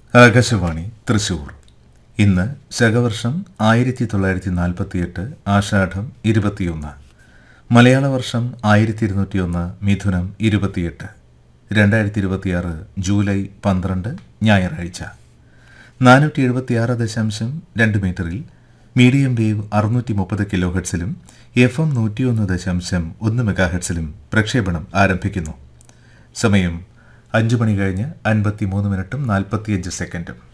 ആകാശവാണി തൃശൂർ ഇന്ന് ശകവർഷം ആയിരത്തി തൊള്ളായിരത്തി നാൽപ്പത്തിയെട്ട് ആഷാഢം ഇരുപത്തിയൊന്ന് മലയാള വർഷം ആയിരത്തി ഇരുന്നൂറ്റിയൊന്ന് മിഥുനം ഇരുപത്തിയെട്ട് രണ്ടായിരത്തി ഇരുപത്തിയാറ് ജൂലൈ പന്ത്രണ്ട് ഞായറാഴ്ച നാനൂറ്റി എഴുപത്തിയാറ് ദശാംശം രണ്ട് മീറ്ററിൽ മീഡിയം വേവ് അറുന്നൂറ്റി മുപ്പത് കിലോ ഹെഡ്സിലും എഫ് എം നൂറ്റിയൊന്ന് ദശാംശം ഒന്ന് മെഗാ ഹെഡ്സിലും പ്രക്ഷേപണം ആരംഭിക്കുന്നു സമയം അഞ്ചു മണി കഴിഞ്ഞ് അൻപത്തി മൂന്ന് മിനിറ്റും നാൽപ്പത്തിയഞ്ച് സെക്കൻഡും